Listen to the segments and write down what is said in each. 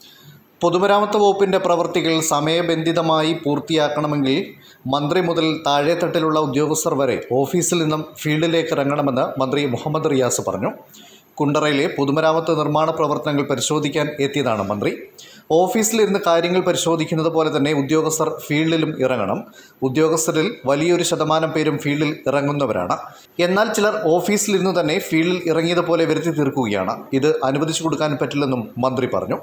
പൊതുമരാമത്ത് വകുപ്പിൻ്റെ പ്രവൃത്തികൾ സമയബന്ധിതമായി പൂർത്തിയാക്കണമെങ്കിൽ മന്ത്രി മുതൽ താഴെത്തട്ടിലുള്ള ഉദ്യോഗസ്ഥർ വരെ ഓഫീസിൽ നിന്നും ഫീൽഡിലേക്ക് ഇറങ്ങണമെന്ന് മന്ത്രി മുഹമ്മദ് റിയാസ് പറഞ്ഞു കുണ്ടറയിലെ പൊതുമരാമത്ത് നിർമ്മാണ പ്രവർത്തനങ്ങൾ പരിശോധിക്കാൻ എത്തിയതാണ് മന്ത്രി ഓഫീസിലിരുന്ന് കാര്യങ്ങൾ പരിശോധിക്കുന്നത് പോലെ തന്നെ ഉദ്യോഗസ്ഥർ ഫീൽഡിലും ഇറങ്ങണം ഉദ്യോഗസ്ഥരിൽ വലിയൊരു ശതമാനം പേരും ഫീൽഡിൽ ഇറങ്ങുന്നവരാണ് എന്നാൽ ചിലർ ഓഫീസിലിരുന്ന് തന്നെ ഫീൽഡിൽ ഇറങ്ങിയതുപോലെ വരുത്തി തീർക്കുകയാണ് ഇത് അനുവദിച്ചു കൊടുക്കാൻ പറ്റില്ലെന്നും മന്ത്രി പറഞ്ഞു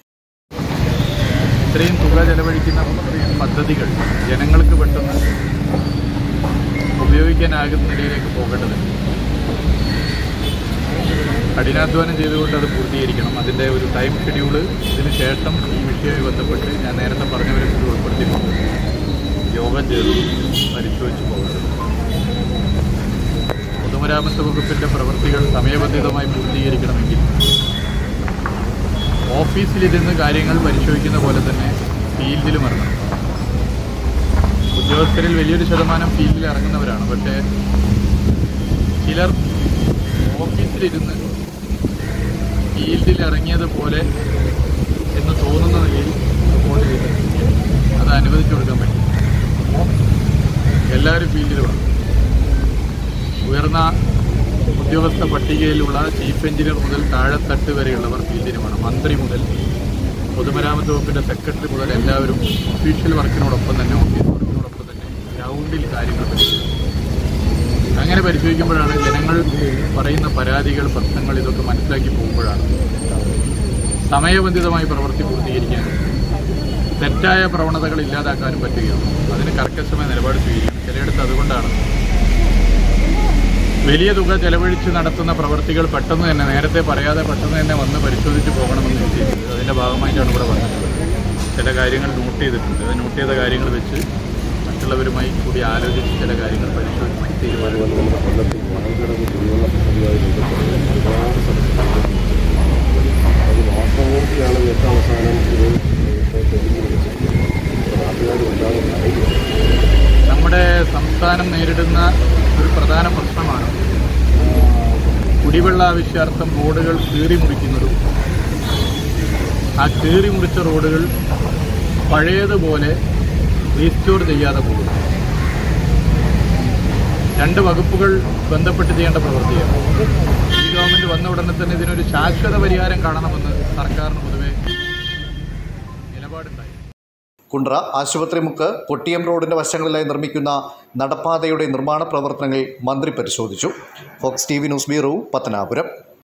ഇത്രയും തുക ചെലവഴിക്കുന്ന പദ്ധതികൾ ജനങ്ങൾക്ക് പെട്ടെന്ന് ഉപയോഗിക്കാനാകുന്ന നിലയിലേക്ക് പോകേണ്ടതുണ്ട് കഠിനാധ്വാനം ചെയ്തുകൊണ്ട് അത് പൂർത്തീകരിക്കണം അതിൻ്റെ ഒരു ടൈം ഷെഡ്യൂള് ഇതിന് ശേഷം ഈ വിഷയവുമായി ബന്ധപ്പെട്ട് ഞാൻ നേരത്തെ പറഞ്ഞവരെ കൂടി ഉൾപ്പെടുത്തിയിട്ടുണ്ട് യോഗം ചേർന്ന് പരിശോധിച്ച് പോകേണ്ടത് പൊതുമരാമത്ത് വകുപ്പിൻ്റെ പ്രവൃത്തികൾ സമയബന്ധിതമായി പൂർത്തീകരിക്കണമെങ്കിൽ ഓഫീസിലിരുന്ന് കാര്യങ്ങൾ പരിശോധിക്കുന്ന പോലെ തന്നെ ഫീൽഡിലും ഇറങ്ങണം ഉദ്യോഗസ്ഥരിൽ വലിയൊരു ശതമാനം ഫീൽഡിൽ ഇറങ്ങുന്നവരാണ് പക്ഷേ ചിലർ ഓഫീസിലിരുന്ന് ഫീൽഡിൽ ഇറങ്ങിയതുപോലെ എന്ന് തോന്നുന്ന നിലയിൽ റിപ്പോർട്ട് ചെയ്തിട്ടുണ്ട് അത് അനുവദിച്ചു കൊടുക്കാൻ പറ്റും എല്ലാവരും ഫീൽഡിൽ വേണം ഉയർന്ന ഉദ്യോഗസ്ഥ പട്ടികയിലുള്ള ചീഫ് എഞ്ചിനീയർ മുതൽ താഴെത്തട്ട് വരെയുള്ളവർ ഫീൽഡിന് വേണം മന്ത്രി മുതൽ പൊതുമരാമത്ത് വകുപ്പിൻ്റെ സെക്രട്ടറി മുതൽ എല്ലാവരും ഒഫീഷ്യൽ വർക്കിനോടൊപ്പം തന്നെ ഓഫീസ് വർക്കിനോടൊപ്പം തന്നെ ഗ്രൗണ്ടിൽ കാര്യങ്ങൾ പരിശോധിക്കും അങ്ങനെ പരിശോധിക്കുമ്പോഴാണ് ജനങ്ങൾ പറയുന്ന പരാതികൾ പ്രശ്നങ്ങൾ ഇതൊക്കെ മനസ്സിലാക്കി പോകുമ്പോഴാണ് സമയബന്ധിതമായി പ്രവൃത്തി പൂർത്തീകരിക്കാനും തെറ്റായ പ്രവണതകൾ ഇല്ലാതാക്കാനും പറ്റുകയാണ് അതിന് കർക്കശമായ നിലപാട് സ്വീകരിക്കണം ചിലയിടത്ത് അതുകൊണ്ടാണ് വലിയ തുക ചെലവഴിച്ച് നടത്തുന്ന പ്രവൃത്തികൾ പെട്ടെന്ന് തന്നെ നേരത്തെ പറയാതെ പെട്ടെന്ന് തന്നെ വന്ന് പരിശോധിച്ച് പോകണമെന്ന് നിശ്ചയിച്ചത് അതിൻ്റെ ഭാഗമായിട്ടാണ് ഇവിടെ വന്നിട്ടുള്ളത് ചില കാര്യങ്ങൾ നോട്ട് ചെയ്തിട്ടുണ്ട് അത് നോട്ട് ചെയ്ത കാര്യങ്ങൾ വെച്ച് മറ്റുള്ളവരുമായി കൂടി ആലോചിച്ച് ചില കാര്യങ്ങൾ പരിശോധിച്ച് തീരുമാനിക്കും നമ്മുടെ കൊല്ലത്തിൽ വാഴക്കിടന്ന് കുടിവെള്ള പദ്ധതിയുമായി ബന്ധപ്പെട്ട് ഒരുപാട് സ്ഥലത്ത് അത് വാസ്തവമൂർത്തിയാണ് ഏറ്റവും അവസാനം ഇത് തെളിഞ്ഞു വെച്ചിട്ടുള്ളത് നാട്ടുകാർ വല്ലാതെ ഭയങ്കര നമ്മുടെ സംസ്ഥാനം നേരിടുന്ന ഒരു പ്രധാന പ്രശ്നമാണ് കുടിവെള്ള ആവശ്യാർത്ഥം റോഡുകൾ കീറി മുറിക്കുന്നതും ആ കീറി മുറിച്ച റോഡുകൾ പഴയതുപോലെ റീസ്റ്റോർ ചെയ്യാതെ പോകുന്നു രണ്ട് വകുപ്പുകൾ ബന്ധപ്പെട്ട് ചെയ്യേണ്ട പ്രവൃത്തിയാണ് ഈ ഗവൺമെന്റ് വന്ന ഉടനെ തന്നെ ഇതിനൊരു ശാശ്വത പരിഹാരം കാണണമെന്ന് സർക്കാരിന് പൊതുവെ നിലപാടുണ്ടായി കുണ്ട്ര ആശുപത്രി മുക്ക് പൊട്ടിയം റോഡിന്റെ വശങ്ങളിലായി നിർമ്മിക്കുന്ന നടപ്പാതയുടെ നിർമ്മാണ പ്രവർത്തനങ്ങൾ മന്ത്രി പരിശോധിച്ചു Fox T V news bureau Pathanapuram